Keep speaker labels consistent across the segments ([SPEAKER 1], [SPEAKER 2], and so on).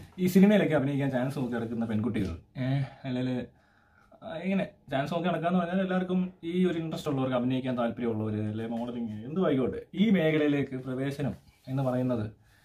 [SPEAKER 1] ഈ സിനിമയിലൊക്കെ അഭിനയിക്കാൻ ചാൻസ് നോക്കി നടക്കുന്ന പെൺകുട്ടികൾ ഏഹ് അല്ലെങ്കിൽ ഇങ്ങനെ ചാൻസ് നോക്കി നടക്കാന്ന് പറഞ്ഞാൽ എല്ലാവർക്കും ഈ ഒരു ഇൻട്രസ്റ്റ് ഉള്ളവർക്ക് അഭിനയിക്കാൻ താല്പര്യമുള്ളവർ അല്ലെ മോഡലിംഗ് എന്തും ആയിക്കോട്ടെ ഈ മേഖലയിലേക്ക് പ്രവേശനം എന്ന് പറയുന്നത്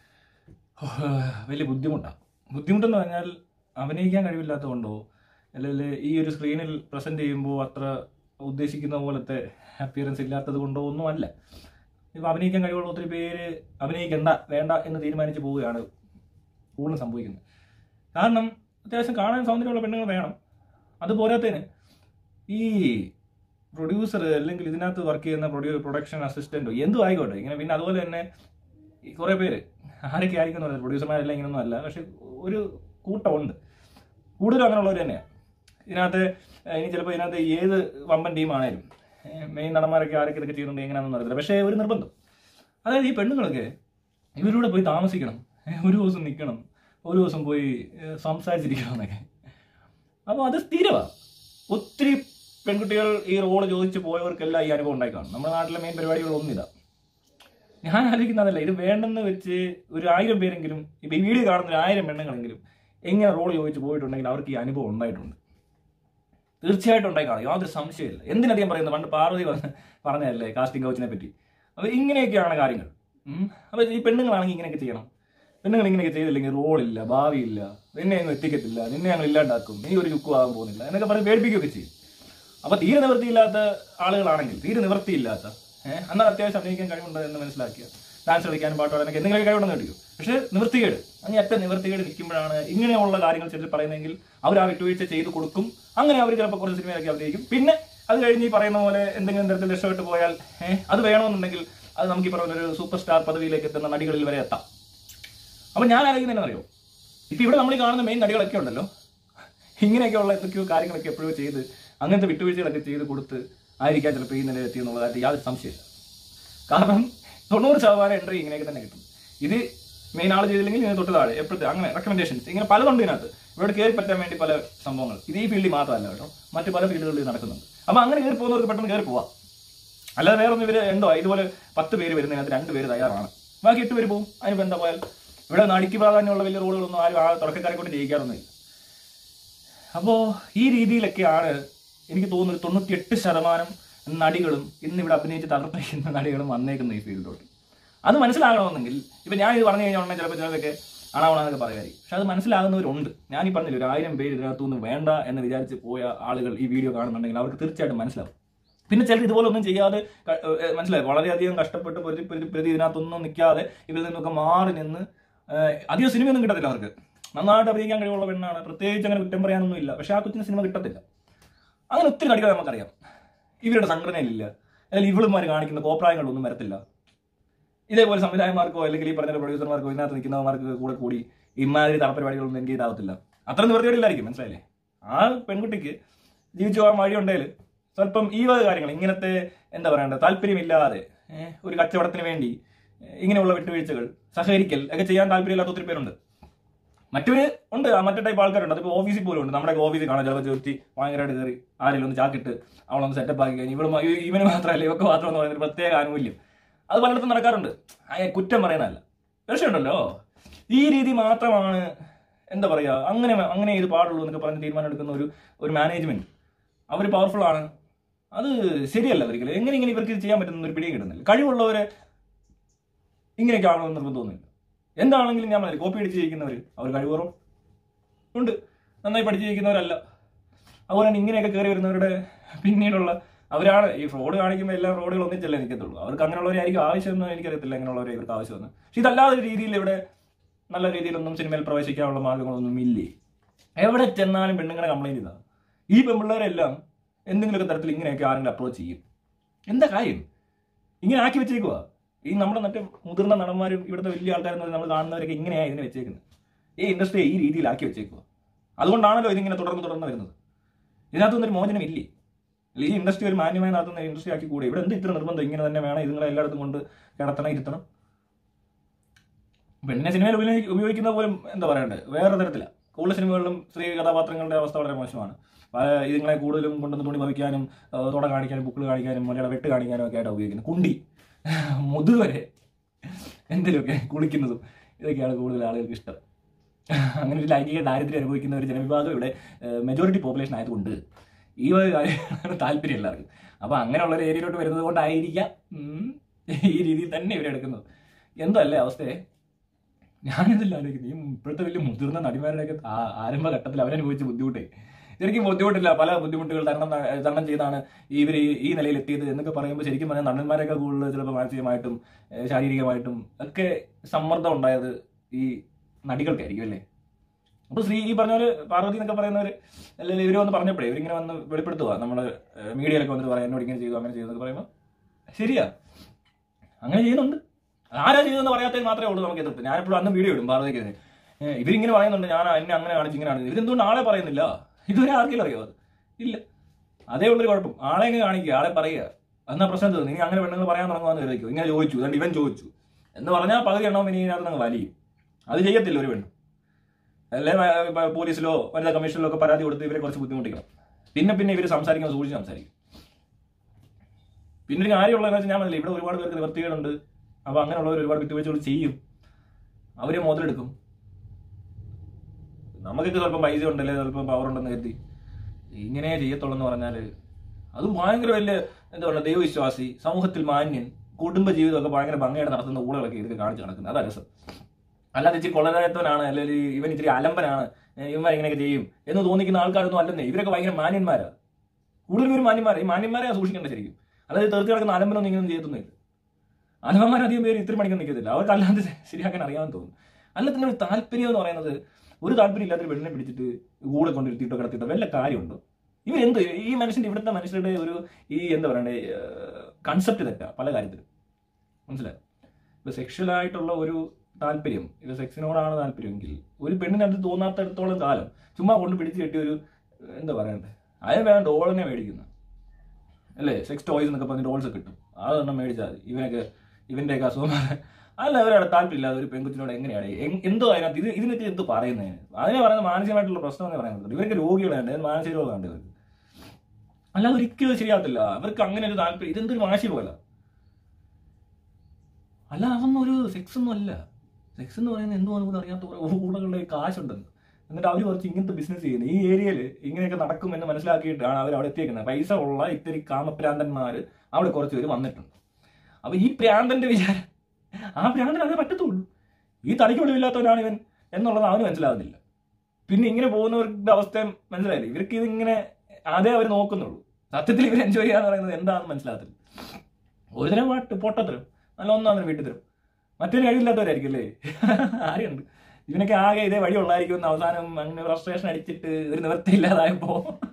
[SPEAKER 1] വലിയ ബുദ്ധിമുട്ടാണ് ബുദ്ധിമുട്ടെന്ന് പറഞ്ഞാൽ അഭിനയിക്കാൻ കഴിവില്ലാത്തതുകൊണ്ടോ അല്ലെങ്കിൽ ഈ ഒരു സ്ക്രീനിൽ പ്രസന്റ് ചെയ്യുമ്പോൾ അത്ര ഉദ്ദേശിക്കുന്ന പോലത്തെ അപ്പിയറൻസ് ഇല്ലാത്തത് കൊണ്ടോ ഒന്നും അല്ല ഇപ്പം അഭിനയിക്കാൻ കഴിവുള്ള ഒത്തിരി പേര് അഭിനയിക്കണ്ട വേണ്ട എന്ന് തീരുമാനിച്ച് പോവുകയാണ് കൂടുതലും സംഭവിക്കുന്നത് കാരണം അത്യാവശ്യം കാണാൻ സൗന്ദര്യമുള്ള പെണ്ണുങ്ങൾ വേണം അത് പോരാത്തതിന് ഈ പ്രൊഡ്യൂസർ അല്ലെങ്കിൽ ഇതിനകത്ത് വർക്ക് ചെയ്യുന്ന പ്രൊഡ്യൂ പ്രൊഡക്ഷൻ അസിസ്റ്റന്റോ എന്തും ആയിക്കോട്ടെ ഇങ്ങനെ പിന്നെ അതുപോലെ തന്നെ ഈ കുറേ പേര് ആരൊക്കെ ആയിരിക്കും എന്ന് പറയുന്നത് പ്രൊഡ്യൂസർമാരെല്ലാം ഇങ്ങനെയൊന്നും അല്ല പക്ഷെ ഒരു കൂട്ടമുണ്ട് കൂടുതലും അങ്ങനെയുള്ളവർ തന്നെയാണ് ഇതിനകത്ത് ഏഹ്, ഇനി ചിലപ്പോൾ ഇതിനകത്ത് ഏത് വമ്പൻ ടീമാണേലും മെയിൻ നടന്മാരൊക്കെ ആരൊക്കെ ഇതൊക്കെ ചെയ്യുന്നുണ്ട് എങ്ങനെയാണെന്ന് അറിയത്തില്ല പക്ഷേ ഒരു നിർബന്ധം അതായത് ഈ പെണ്ണുങ്ങളൊക്കെ ഇവരുടെ പോയി താമസിക്കണം ഏഹ്, ഒരു ദിവസം നിൽക്കണം ഒരു ദിവസം പോയി ഏഹ്, സംസാരിച്ചിരിക്കണം എന്നൊക്കെ അപ്പോൾ അത് സ്ഥിരമാണ് ഒത്തിരി പെൺകുട്ടികൾ ഈ റോള് ചോദിച്ച് പോയവർക്കെല്ലാം ഈ അനുഭവം ഉണ്ടായി കാണും നമ്മുടെ നാട്ടിലെ മെയിൻ പരിപാടികളൊന്നും ഇതാ ഞാൻ ആലോചിക്കുന്നതല്ല ഇത് വേണ്ടെന്ന് വെച്ച് ഒരു ആയിരം പേരെങ്കിലും ഇപ്പൊ ഈ വീഡിയോ കാണുന്ന ഒരു ആയിരം പെണ്ണുങ്ങളെങ്കിലും എങ്ങനെ റോൾ ചോദിച്ച് പോയിട്ടുണ്ടെങ്കിൽ അവർക്ക് ഈ അനുഭവം ഉണ്ടായിട്ടുണ്ട് തീർച്ചയായിട്ടും ഉണ്ടായി കാണും യാതൊരു സംശയമില്ല എന്തിനധികം പറയുന്നത് പണ്ട് പാർവതി പറഞ്ഞ പറഞ്ഞതല്ലേ കാസ്റ്റിംഗ് കൗച്ചിനെ പറ്റി അപ്പൊ ഇങ്ങനെയൊക്കെയാണ് കാര്യങ്ങൾ ഉം. അപ്പൊ ഈ പെണ്ണുങ്ങളാണെങ്കിൽ ഇങ്ങനെയൊക്കെ ചെയ്യണം പെണ്ണുങ്ങൾ ഇങ്ങനെയൊക്കെ ചെയ്തില്ലെങ്കിൽ റോളില്ല ഭാവിയില്ല നിന്നെ അങ്ങ് എത്തിക്കത്തില്ല നിന്നെ ഞങ്ങൾ ഇല്ലാണ്ടാക്കും നീ ഒരു ചുക്കും ആകാൻ പോകുന്നില്ല എന്നൊക്കെ പറഞ്ഞ് പേടിപ്പിക്കുകയൊക്കെ ചെയ്യും അപ്പൊ തീരെ നിവൃത്തിയില്ലാത്ത ആളുകളാണെങ്കിൽ തീരെ നിവൃത്തിയില്ലാത്ത ഏഹ് എന്നാൽ അത്യാവശ്യം അഭിനയിക്കാൻ കഴിവുണ്ട് എന്ന് മനസ്സിലാക്കിയ ഡാൻസ് കളിക്കാനും പാട്ട് പാടാനൊക്കെ എന്തെങ്കിലും കഴിവുണ്ടെന്ന് കിട്ടിയോ പക്ഷേ നിവൃത്തികേട് അങ്ങനെ അറ്റ നിവൃത്തികേട് നിൽക്കുമ്പോഴാണ് ഇങ്ങനെയുള്ള കാര്യങ്ങൾ ചിലർ പറയുന്നതെങ്കിൽ അവർ ആ വിട്ടുവീഴ്ച ചെയ്ത് കൊടുക്കും അങ്ങനെ അവർ ചിലപ്പോൾ കുറച്ച് സിനിമയിലൊക്കെ അഭിനയിക്കും പിന്നെ അത് കഴിഞ്ഞ് ഈ പറയുന്ന പോലെ എന്തെങ്കിലും തരത്തിൽ രക്ഷപ്പെട്ട് പോയാൽ ഏഹ് അത് വേണമെന്നുണ്ടെങ്കിൽ അത് നമുക്ക് ഈ പറയുന്ന ഒരു സൂപ്പർ സ്റ്റാർ പദവിയിലേക്ക് എത്തുന്ന നടികളിൽ വരെ എത്താം അപ്പൊ ഞാൻ ആലോചിക്കുന്നത് അറിയോ ഇപ്പൊ ഇവിടെ നമ്മൾ ഈ കാണുന്ന മെയിൻ നടികളൊക്കെ ഉണ്ടല്ലോ ഇങ്ങനെയൊക്കെയുള്ള എന്തൊക്കെയോ കാര്യങ്ങളൊക്കെ എപ്പോഴും ചെയ്ത് അങ്ങനത്തെ വിട്ടുവീഴ്ചകളൊക്കെ ചെയ്ത് കൊടുത്ത് ആയിരിക്കാം ചിലപ്പോൾ ഈ നിലയിൽ എത്തിയെന്നുള്ളതായിട്ട് യാതൊരു സംശയമില്ല കാരണം തൊണ്ണൂറ് ശതമാനം എൻട്രി ഇങ്ങനെയൊക്കെ തന്നെ കിട്ടും ഇത് മെയിൻ ആൾ ചെയ്തില്ലെങ്കിൽ ഇതിന് തൊട്ട് താഴെ എപ്പോഴത്തെ അങ്ങനെ റെക്കമെൻഡേഷൻസ് ഇങ്ങനെ പലതുണ്ട് ഇതിനകത്ത് ഇവിടെ കയറി പറ്റാൻ വേണ്ടി പല സംഭവങ്ങൾ ഇത് ഈ ഫീൽഡിൽ മാത്രമല്ല കേട്ടോ മറ്റു പല ഫീൽഡുകളിൽ നടക്കുന്നുണ്ട് അപ്പൊ അങ്ങനെ കയറി പോകുന്നവർക്ക് പെട്ടെന്ന് കയറി പോവാം അല്ലാതെ വേറെ ഒന്നും ഇവര് എന്തോ ഇതുപോലെ പത്ത് പേര് വരുന്നതിനകത്ത് രണ്ട് പേര് തയ്യാറാണ് ബാക്കി എട്ട് പേര് പോകും അതിന് എന്താ പോയാൽ ഇവിടെ നടിക്ക് പ്രാധാന്യമുള്ള വലിയ റോളുകളൊന്നും ആരും ആ തുടക്കക്കാരെ കൊണ്ട് ജയിക്കാറൊന്നുമില്ല അപ്പോൾ ഈ രീതിയിലൊക്കെയാണ് എനിക്ക് തോന്നുന്നത് തൊണ്ണൂറ്റിയെട്ട് ശതമാനം നടികളും ഇന്നിവിടെ അഭിനയിച്ച് തകർത്തിരിക്കുന്ന നടികളും വന്നേക്കുന്ന ഈ ഫീൽഡിലോട്ട് അത് മനസ്സിലാകണമെന്നെങ്കിൽ ഇപ്പൊ ഞാൻ ഇത് പറഞ്ഞു കഴിഞ്ഞാൽ ഉടനെ ചിലപ്പോൾ ചിലതൊക്കെ അണാവണമെന്നൊക്കെ പറയുമായിരിക്കും പക്ഷെ അത് മനസ്സിലാകുന്നവരുണ്ട് ഞാൻ ഈ പറഞ്ഞില്ല ഒരു ആയിരം പേര് ഇതിനകത്തുനിന്ന് വേണ്ട എന്ന് വിചാരിച്ച് പോയ ആളുകൾ ഈ വീഡിയോ കാണുന്നുണ്ടെങ്കിൽ അവർക്ക് തീർച്ചയായിട്ടും മനസ്സിലാവും പിന്നെ ചിലർ ഇതുപോലെ ഒന്നും ചെയ്യാതെ ക- ഏഹ് മനസ്സിലായി വളരെയധികം കഷ്ടപ്പെട്ട് പ്രതി പ്രതി പ്രതി ഇതിനകത്തൊന്നും നിൽക്കാതെ ഇവരിൽ നിന്നൊക്കെ മാറി നിന്ന് ഏഹ് അധികം സിനിമയൊന്നും കിട്ടത്തില്ല അവർക്ക് നന്നായിട്ട് അഭിനയിക്കാൻ കഴിവുള്ള പെണ്ണാണ് പ്രത്യേകിച്ച് അങ്ങനെ കുറ്റം പറയാനൊന്നും ഇല്ല പക്ഷെ ആ കൊച്ചിന് സിനിമ കിട്ടത്തില്ല അങ്ങനെ ഒത്തിരി നടികളെ നമുക്കറിയാം ഇവരുടെ സംഘടനയിലില്ല അല്ലെങ്കിൽ ഇവളുമാർ കാണിക്കുന്ന കോപ്രായങ്ങളൊന്നും വരത്തില്ല ഇതേപോലെ സംവിധായകന്മാർക്കോ അല്ലെങ്കിൽ ഈ പറഞ്ഞ പ്രൊഡ്യൂസർമാർക്കോ ഇതിനകത്ത് നിൽക്കുന്നവന്മാർക്ക് കൂടെ കൂടി ഇമാതിരി തടപരിപാടികളൊന്നും എനിക്ക് ഇതാവത്തില്ല അത്ര നിവൃത്തിയോടില്ലായിരിക്കും മനസ്സിലായില്ലേ ആ പെൺകുട്ടിക്ക് ജീവിച്ചു പോകാൻ വഴിയുണ്ടെങ്കിൽ സ്വല്പം ഈ വക കാര്യങ്ങൾ ഇങ്ങനത്തെ എന്താ പറയണ്ടത് താല്പര്യമില്ലാതെ ഏഹ്, ഒരു കച്ചവടത്തിന് വേണ്ടി ഏഹ്, ഇങ്ങനെയുള്ള വിട്ടുവീഴ്ചകൾ സഹകരിക്കൽ ഒക്കെ ചെയ്യാൻ താല്പര്യമില്ലാത്ത ഒത്തിരി പേരുണ്ട് മറ്റൊരു ഉണ്ട് ആ മറ്റേ ടൈപ്പ് ആൾക്കാരുണ്ട് അതിപ്പോൾ ഓഫീസിൽ പോലും ഉണ്ട് നമ്മുടെ ഓഫീസിൽ കാണാൻ ചിലപ്പോൾ ചേർത്തി ഭയങ്കരമായിട്ട് കയറി ആരെങ്കിലും ഒന്ന് ചാക്കിട്ട് അവളൊന്ന് സെറ്റപ്പ് ആക്കി കഴിഞ്ഞ് ഇവിടെ ഇവന് മാത്രമല്ല ഇവക്ക് മാത്രം എന്ന് പറയുന്ന ഒരു പ്രത്യേക ആനുകൂല്യം അത് പലയിടത്തും നടക്കാറുണ്ട് അയ കുറ്റം പറയുന്നതല്ല രക്ഷയുണ്ടല്ലോ ഈ രീതി മാത്രമാണ് എന്താ പറയുക അങ്ങനെ അങ്ങനെ ഇത് പാടുള്ളൂ എന്നൊക്കെ പറഞ്ഞ് തീരുമാനം എടുക്കുന്ന ഒരു ഒരു മാനേജ്മെന്റ് അവർ പവർഫുൾ ആണ് അത് ശരിയല്ല ഒരിക്കലും എങ്ങനെ ഇങ്ങനെ ഇവർക്ക് ഇത് ചെയ്യാൻ പറ്റുന്ന ഒരു പിടിയും കിട്ടുന്നില്ല കഴിവുള്ളവരെ ഇങ്ങനെയൊക്കെ ആവണമെന്ന് നിർബന്ധമൊന്നുമില്ല എന്താണെങ്കിലും ഞാൻ പറഞ്ഞു കോപ്പി അടിച്ച് ജയിക്കുന്നവർ അവർ കഴിവുറവും ഉണ്ട് നന്നായി പഠിച്ച് ജയിക്കുന്നവരല്ല അതുപോലെ തന്നെ ഇങ്ങനെയൊക്കെ കയറി വരുന്നവരുടെ പിന്നീടുള്ള അവരാണ് ഈ ഫ്രോഡ് കാണിക്കുമ്പോൾ എല്ലാ ഫ്രോഡുകൾ ഒന്നിച്ചല്ലേ നിൽക്കത്തുള്ളൂ അവർക്ക് അങ്ങനെയുള്ളവരായിരിക്കും ആവശ്യമെന്ന് എനിക്കറിയത്തില്ല അങ്ങനെയുള്ളവരെ ഇവർക്ക് ആവശ്യമെന്ന് പക്ഷെ ഇതല്ലാതെ ഒരു രീതിയിൽ ഇവിടെ നല്ല രീതിയിലൊന്നും സിനിമയിൽ പ്രവേശിക്കാനുള്ള മാർഗങ്ങളൊന്നും ഇല്ലേ എവിടെ ചെന്നാലും പെണ്ണുങ്ങളെ കംപ്ലൈന്റ് ചെയ്താ ഈ പെൺപിള്ളേരെല്ലാം എന്തെങ്കിലുമൊക്കെ തരത്തിൽ ഇങ്ങനെയൊക്കെ ആരെങ്കിലും അപ്രോച്ച് ചെയ്യും എന്താ കാര്യം ഇങ്ങനെ ആക്കി വെച്ചേക്കുവാ ഈ നമ്മുടെ മറ്റേ മുതിർന്ന നടന്മാരും ഇവിടുത്തെ വലിയ ആൾക്കാരെന്ന് നമ്മൾ കാണുന്നവരൊക്കെ ഇങ്ങനെയാണ് ഇതിനെ വെച്ചേക്കുന്നത് ഈ ഇൻഡസ്ട്രിയെ ഈ രീതിയിലാക്കി വെച്ചേക്കുക അതുകൊണ്ടാണല്ലോ ഇതിങ്ങനെ തുടർന്ന് തുടർന്ന് വരുന്നത് ഇതിനകത്തൊന്നും ഒരു മോചനം ഇല്ലേ അല്ല, ഈ ഇൻഡസ്ട്രി ഒരു മാന്യമായി നടത്തുന്ന ഇൻഡസ്ട്രി ആക്കി കൂടെ ഇവിടെ എന്ത് ഇത്ര നിർബന്ധം ഇങ്ങനെ തന്നെ വേണം ഇതുങ്ങളെ എല്ലായിടത്തും കൊണ്ട് കിടത്തണം ഇരുത്തണം പെണ്ണിനെ സിനിമയിൽ ഉപയോഗി- ഉപയോഗിക്കുന്ന പോലും എന്താ പറയണ്ടേ വേറെ തരത്തില കൂടുതൽ സിനിമകളിലും സ്ത്രീ കഥാപാത്രങ്ങളുടെ അവസ്ഥ വളരെ മോശമാണ് പല ഇതുങ്ങളെ കൂടുതലും കൊണ്ടുവന്ന് തുണി പതിക്കാനും ആ, തുട കാണിക്കാനും ബുക്കിൾ കാണിക്കാനും മലയാള വെട്ട് കാണിക്കാനും ഒക്കെ ആയിട്ടാണ് ഉപയോഗിക്കുന്നത് കുണ്ടി മുതുവരെ എന്തെങ്കിലുമൊക്കെ കുളിക്കുന്നതും ഇതൊക്കെയാണ് കൂടുതൽ ആളുകൾക്ക് ഇഷ്ടം അങ്ങനെ ഒരു ലൈംഗിക ദാരിദ്ര്യം അനുഭവിക്കുന്ന ഒരു ജനവിഭാഗം ഇവിടെ മെജോറിറ്റി പോപ്പുലേഷൻ ആയതുകൊണ്ട് ഈ ഒരു കാര്യമാണ് താല്പര്യം എല്ലാവർക്കും അപ്പോൾ അങ്ങനെയുള്ള ഒരു ഏരിയയിലോട്ട് വരുന്നത് കൊണ്ടായിരിക്കാം ഉം, ഈ രീതിയിൽ തന്നെ ഇവരെടുക്കുന്നത് എന്തോ അല്ലേ അവസ്ഥയെ ഞാനിതല്ല ആലോചിക്കുന്നത് ഈ ഇപ്പോഴത്തെ വലിയ മുതിർന്ന നടിമാരുടെയൊക്കെ ആ- ആരംഭഘട്ടത്തിൽ അവരനുഭവിച്ച ബുദ്ധിമുട്ടേ ശരിക്കും ബുദ്ധിമുട്ടില്ല പല ബുദ്ധിമുട്ടുകൾ തരണം തരണം ചെയ്താണ് ഇവർ ഈ നിലയിൽ എത്തിയത് എന്നൊക്കെ പറയുമ്പോൾ ശരിക്കും പറഞ്ഞാൽ നടന്മാരെയൊക്കെ കൂടുതൽ ചിലപ്പോൾ മാനസികമായിട്ടും ഏഹ് ശാരീരികമായിട്ടും ഒക്കെ സമ്മർദ്ദം ഉണ്ടായത് ഈ നടികൾക്കായിരിക്കും അല്ലേ അപ്പൊ ശ്രീ ഈ പറഞ്ഞ പോലെ പാർവതി എന്നൊക്കെ പറയുന്നവർ അല്ലെങ്കിൽ ഇവർ വന്ന് പറഞ്ഞപ്പോഴേ ഇവരിങ്ങനെ വന്ന് വെളിപ്പെടുത്തുക നമ്മൾ മീഡിയയിലൊക്കെ വന്നിട്ട് പറയാം എന്നോട് ഇങ്ങനെ ചെയ്തു അങ്ങനെ ചെയ്തു എന്നൊക്കെ പറയുമ്പോൾ ശരിയാ അങ്ങനെ ചെയ്യുന്നുണ്ട് ആരാ ചെയ്തതെന്ന് പറയാത്തത് മാത്രമേ ഉള്ളൂ നമുക്ക് എതിർപ്പ് ഞാനെപ്പോഴും അന്ന് വീഡിയോ ഇടും പാർവതിക്കെതിരെ ഏഹ് ഇവരിങ്ങനെ പറയുന്നുണ്ട് ഞാൻ എന്നെ അങ്ങനെ കാണിച്ചു ഇങ്ങനെ കാണിച്ചു ഇവരെന്തുകൊണ്ട് ആളെ പറയുന്നില്ല ഇതുവരെ ആർക്കെങ്കിലും അറിയോ അത് ഇല്ല അതേ ഉള്ളൊരു കുഴപ്പം ആളെ എങ്ങനെ കാണിക്കുക ആളെ പറയുക എന്നാ പ്രശ്നം തീർന്നു ഇനി അങ്ങനെ പെണ്ണുങ്ങൾ പറയാൻ തുടങ്ങുവാന്ന് കരുതിക്കോ ഇങ്ങനെ ചോദിച്ചു അതുകൊണ്ട് ഇവൻ ചോദിച്ചു എന്ന് പറഞ്ഞാൽ പകുതി എണ്ണം ഇനി ഇതിനകത്ത് അങ്ങ് വലിയും അത് ചെയ്യത്തില്ല ഒരു പെണ്ണ് അല്ലെ പോലീസിലോ വനിതാ കമ്മീഷനിലോ ഒക്കെ പരാതി കൊടുത്ത് ഇവരെ കുറച്ച് ബുദ്ധിമുട്ടിക്കണം പിന്നെ പിന്നെ ഇവർ സംസാരിക്കാൻ സൂക്ഷിച്ച് സംസാരിക്കും പിന്നെ ഒരു കാര്യമുള്ളതെന്ന് വെച്ചാൽ ഞാൻ പറഞ്ഞില്ലേ ഇവിടെ ഒരുപാട് പേർക്ക് നിവർത്തികളുണ്ട് അപ്പൊ അങ്ങനെയുള്ളവർ ഒരുപാട് വിട്ടുവീഴ്ചകൾ ചെയ്യും അവരെ മുതലെടുക്കും നമുക്കൊക്കെ സ്വല്പം പൈസ ഉണ്ടല്ലേ സ്വല്പം പവർ ഉണ്ടെന്ന് കരുതി ഇങ്ങനെ ചെയ്യത്തുള്ളൂ എന്ന് പറഞ്ഞാൽ അത് ഭയങ്കര വലിയ എന്താ പറയുക ദൈവവിശ്വാസി സമൂഹത്തിൽ മാന്യൻ കുടുംബ ജീവിതമൊക്കെ ഭയങ്കര ഭംഗിയായിട്ട് നടത്തുന്ന ഊളകളൊക്കെ ഇതൊക്കെ കാണിച്ചു നടക്കുന്നത് അതാ രസം അല്ലാതെ ഇച്ചിരി കൊള്ളരായത്തവനാണ് അല്ലെങ്കിൽ ഇവൻ ഇച്ചിരി അലമ്പനാണ് ഏഹ് ഇവന്മാർ ഇങ്ങനെയൊക്കെ ചെയ്യും എന്ന് തോന്നിക്കുന്ന ആൾക്കാരൊന്നും അല്ലെന്നേ ഇവരൊക്കെ ഭയങ്കര മാന്യന്മാരാ കൂടുതൽ പേര് മാന്യന്മാരാ ഈ മാന്യന്മാരെ സൂക്ഷിക്കേണ്ട ശരിക്കും അല്ലാതെ തെറുത്തി കിടക്കുന്ന അലമ്പനൊന്നും ഇങ്ങനൊന്നും ചെയ്യത്തൊന്നുമില്ല അലമ്പന്മാർ അധികം പേര് ഇത്ര മണിക്കൊന്നും നിൽക്കത്തില്ല അവർക്ക് അല്ലാതെ ശരിയാക്കാൻ അറിയാമെന്ന് തോന്നുന്നു അല്ല തന്നെ ഒരു താല്പര്യം എന്ന് പറയുന്നത് ഒരു താല്പര്യം ഇല്ലാത്തൊരു പെണ്ണിനെ പിടിച്ചിട്ട് കൂടെ കൊണ്ടിരുത്തിയിട്ടോ കിടത്തിയിട്ടോ വല്ല കാര്യമുണ്ടോ ഇവരെന്ത് ഈ മനുഷ്യന്റെ ഇവിടുത്തെ മനുഷ്യരുടെ ഒരു ഈ എന്താ പറയണ്ടേ കൺസെപ്റ്റ് തെറ്റാ പല കാര്യത്തിലും മനസ്സിലായോ ഇപ്പൊ സെക്ഷൽ ആയിട്ടുള്ള ഒരു താല്പര്യം ഇത് സെക്സിനോടാണ് താല്പര്യമെങ്കിൽ ഒരു പെണ്ണിനത് തോന്നാത്തടത്തോളം കാലം ചുമ്മാ കൊണ്ട് പിടിച്ച് കെട്ടി ഒരു എന്താ പറയണ്ടേ അതിന് വേണം ഡോളിനെ മേടിക്കുന്ന അല്ലേ സെക്സ് ടോയ്സ് എന്നൊക്കെ പറഞ്ഞ് ഡോൾസ് കിട്ടും അതൊന്നും മേടിച്ചാൽ മതി ഇവനൊക്കെ ഇവന്റെയൊക്കെ അസുഖം അല്ല അവരവിടെ താല്പര്യമില്ലാതെ ഒരു പെൺകുച്ചിനോട് എങ്ങനെയാണ് എങ്- എന്തോ അതിനകത്ത് ഇത് ഇതിനൊക്കെ എന്ത് പറയുന്നതിന് അതിനെ പറയുന്നത് മാനസികമായിട്ടുള്ള പ്രശ്നം എന്ന് പറയുന്നത് ഇവർക്ക് രോഗികളാണ് മാനസിക രോഗമുണ്ട് ഇവർക്ക് അല്ലാതെ ഒരിക്കലും ശരിയാകത്തില്ല അവർക്ക് അങ്ങനെ ഒരു താല്പര്യം ഇതെന്തൊരു വാശി പോലെ അല്ല അതൊന്നും ഒരു സെക്സ് ഒന്നും അല്ല സെക്സ് എന്ന് പറയുന്നത് എന്തോ പോലും അറിയാത്ത കുറെ ഊടകളുടെ കാശുണ്ടെന്ന് എന്നിട്ട് അവർ കുറച്ച് ഇങ്ങനത്തെ ബിസിനസ് ചെയ്യുന്നത് ഈ ഏരിയയിൽ ഇങ്ങനെയൊക്കെ നടക്കുമെന്ന് മനസ്സിലാക്കിയിട്ടാണ് അവർ അവിടെ എത്തിയേക്കുന്നത് പൈസ ഉള്ള ഇത്തിരി കാമപ്രാന്തന്മാർ അവിടെ കുറച്ച് പേര് വന്നിട്ടുണ്ട് അപ്പൊ ഈ പ്രാന്തന്റെ വിചാരം ആ പ്രാന്തൻ അതേ പറ്റത്തുള്ളൂ ഈ തടിക്ക് വെളിവില്ലാത്തവനാണ് ഇവൻ എന്നുള്ളത് അവന് മനസ്സിലാവുന്നില്ല പിന്നെ ഇങ്ങനെ പോകുന്നവരുടെ അവസ്ഥ മനസ്സിലായില്ലേ ഇവർക്ക് ഇതിങ്ങനെ അതേ അവർ നോക്കുന്നുള്ളൂ സത്യത്തിൽ ഇവർ എൻജോയ് ചെയ്യാന്ന് പറയുന്നത് എന്താണെന്ന് മനസ്സിലാകത്തില്ല ഒരു തരം പാട്ട് പൊട്ടത്തരം നല്ല ഒന്നാമത് വീട്ടിൽ തരും മറ്റൊരു കഴിവില്ലാത്തവരായിരിക്കും അല്ലേ ആരുണ്ട് ഇവനൊക്കെ ആകെ ഇതേ വഴിയുള്ളായിരിക്കും എന്ന് അവസാനം അങ്ങനെ ഫ്രസ്ട്രേഷൻ അടിച്ചിട്ട് ഒരു നിവൃത്തിയില്ലാതായപ്പോ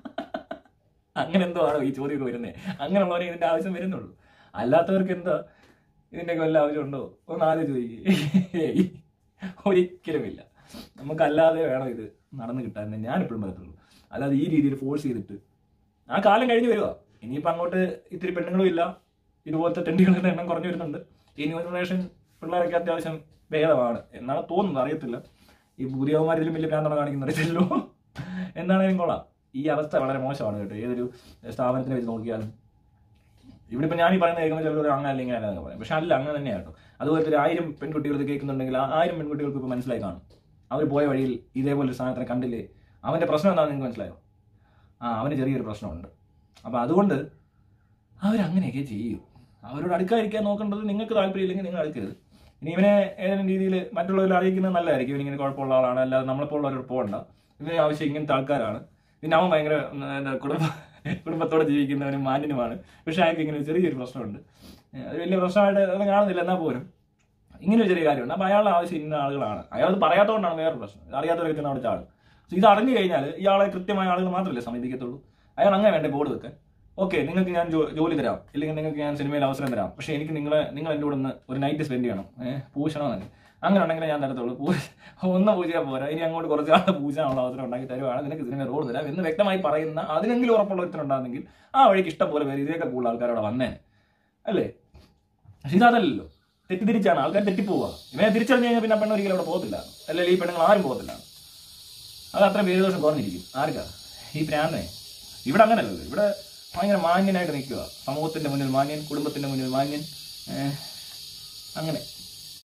[SPEAKER 1] അങ്ങനെ എന്തോ ആണോ ഈ ചോദ്യമൊക്കെ വരുന്നത് അങ്ങനെയുള്ളവരെ ഇതിന്റെ ആവശ്യം വരുന്നുള്ളൂ അല്ലാത്തവർക്ക് എന്താ ഇതിന്റെയൊക്കെ വല്ല ആവശ്യമുണ്ടോ ഒന്ന് ആലോചിച്ച് ചോദിക്കേ ഒരിക്കലുമില്ല നമുക്കല്ലാതെ വേണം ഇത് നടന്നു കിട്ടാൻ ഞാൻ എപ്പോഴും പറയത്തുള്ളൂ അല്ലാതെ ഈ രീതിയിൽ ഫോഴ്സ് ചെയ്തിട്ട് ആ കാലം കഴിഞ്ഞ് വരുക ഇനിയിപ്പോൾ അങ്ങോട്ട് ഇത്തിരി പെണ്ണുങ്ങളും ഇല്ല ഇതുപോലത്തെ ടെൻറ്റുകളുടെ എണ്ണം കുറഞ്ഞു വരുന്നുണ്ട് ഈ ന്യൂ ജനറേഷൻ പിള്ളേരൊക്കെ അത്യാവശ്യം ഭേദമാണ് എന്നാണ് തോന്നുന്നത് അറിയത്തില്ല ഈ പുതിയവന്മാർ ഇതിലും വലിയ ഭ്രാന്തണം കാണിക്കുന്ന അറിയത്തില്ലോ എന്താണെങ്കിലും കൊള്ളാം ഈ അവസ്ഥ വളരെ മോശമാണ് കേട്ടോ ഏതൊരു സ്ഥാപനത്തിനെ വെച്ച് നോക്കിയാലും ഇവിടെ ഇപ്പൊ ഞാൻ ഈ പറയുന്ന കേൾക്കുമ്പോൾ ചിലർ അങ്ങനെ അല്ലെങ്കിൽ അങ്ങനെ എന്നൊക്കെ പറയും പക്ഷെ അല്ല അങ്ങനെ തന്നെയാണ് കേട്ടോ അതുപോലത്തെ ഒരു ആയിരം പെൺകുട്ടികൾ ഇത് കേൾക്കുന്നുണ്ടെങ്കിൽ ആ ആയിരം പെൺകുട്ടികൾക്ക് ഇപ്പൊ മനസ്സിലായി കാണും അവർ പോയ വഴിയിൽ ഇതേപോലെ ഒരു സാധനത്തിനെ കണ്ടില്ലേ അവന്റെ പ്രശ്നം എന്താണെന്ന് നിങ്ങൾക്ക് മനസ്സിലായോ ആ അവന് ചെറിയൊരു പ്രശ്നമുണ്ട് അപ്പൊ അതുകൊണ്ട് അവരങ്ങനെയൊക്കെ ചെയ്യൂ അവരോട് അടുക്കാതിരിക്കാൻ നോക്കേണ്ടത് നിങ്ങൾക്ക് താല്പര്യമില്ലെങ്കിൽ നിങ്ങൾ അടുക്കരുത് ഇനി ഇവനെ ഏതെങ്കിലും രീതിയിൽ മറ്റുള്ളവരെ അറിയിക്കുന്നത് നല്ലതായിരിക്കും ഇവനിങ്ങനെ കുഴപ്പമുള്ള ആളാണ് അല്ലാതെ നമ്മളെപ്പോലുള്ളവരോട് പോകണ്ട ഇവന് ആവശ്യം ഇങ്ങനത്തെ ആൾക്കാരാണ് പിന്നെ അവൻ ഭയങ്കര ഉം, എന്താ കുടുംബ കുടുംബത്തോടെ ജീവിക്കുന്നവനും മാന്യനുമാണ് പക്ഷെ അയാൾക്ക് ഇങ്ങനെ ഒരു ചെറിയൊരു പ്രശ്നമുണ്ട് ഏഹ് അത് വലിയ പ്രശ്നമായിട്ട് അത് കാണുന്നില്ല എന്നാൽ പോലും ഇങ്ങനെ ഒരു ചെറിയ കാര്യമുണ്ട് അപ്പൊ അയാളുടെ ആവശ്യം ഇന്ന ആളുകളാണ് അയാൾ അത് പറയാത്തതുകൊണ്ടാണ് വേറൊരു പ്രശ്നം അറിയാത്തവരൊക്കെ തന്നെ അവിടെ ചാടും So ഇത് അറിഞ്ഞു കഴിഞ്ഞാൽ ഇയാളെ കൃത്യമായ ആളുകൾ മാത്രമല്ലേ സമീപിക്കത്തുള്ളൂ അയാൾ അങ്ങനെ വേണ്ടേ ബോർഡ് വെക്കാൻ ഓക്കെ നിങ്ങൾക്ക് ഞാൻ ജോ- ജോലി തരാം ഇല്ലെങ്കിൽ നിങ്ങൾക്ക് ഞാൻ സിനിമയിൽ അവസരം തരാം പക്ഷേ എനിക്ക് നിങ്ങളെ നിങ്ങൾ എൻ്റെ കൂടെ ഒന്ന് ഒരു നൈറ്റ് സ്പെൻഡ് ചെയ്യണം ഏഹ് പൂശണമെന്നല്ലേ അങ്ങനെ ഉണ്ടെങ്കിൽ ഞാൻ തരത്തുള്ളൂ പൂ ഒന്ന് പൂജയാൽ പോരാ ഇനി അങ്ങോട്ട് കുറച്ച് ആളെ പൂജാനുള്ള അവസരം ഉണ്ടാക്കി തരുവാണ് നിനക്ക് സിനിമ റോഡ് തരാം എന്ന് വ്യക്തമായി പറയുന്ന അതിനെങ്കിലും ഉറപ്പുള്ള ഒരുത്തനുണ്ടാകുന്നെങ്കിൽ ആ വഴിക്ക് ഇഷ്ടം പോലെ പേര് ഇതിനേക്കാൾ കൂടുതൽ ആൾക്കാർ അവിടെ വന്നേനെ അല്ലേ പക്ഷെ ഇതല്ലല്ലോ തെറ്റിദ്ധരിച്ചാണ് ആൾക്കാർ തെറ്റിപ്പോവുക ഇവനെ തിരിച്ചറിഞ്ഞു കഴിഞ്ഞാൽ പിന്നെ ആ പെണ്ണ് ഒരിക്കലും അവിടെ പോകത്തില്ല അല്ലെങ്കിൽ ഈ പെണ്ണുങ്ങൾ ആരും പോകത്തില്ല അത് അത്ര പേരുദോഷം കുറഞ്ഞിരിക്കും ആർക്കാ ഈ പ്രാന്തനെ ഇവിടെ അങ്ങനെയല്ലല്ലോ ഇവിടെ ഭയങ്കര മാന്യനായിട്ട് നിൽക്കുക സമൂഹത്തിന്റെ മുന്നിൽ മാന്യൻ കുടുംബത്തിന്റെ മുന്നിൽ മാന്യൻ ഏഹ്, അങ്ങനെ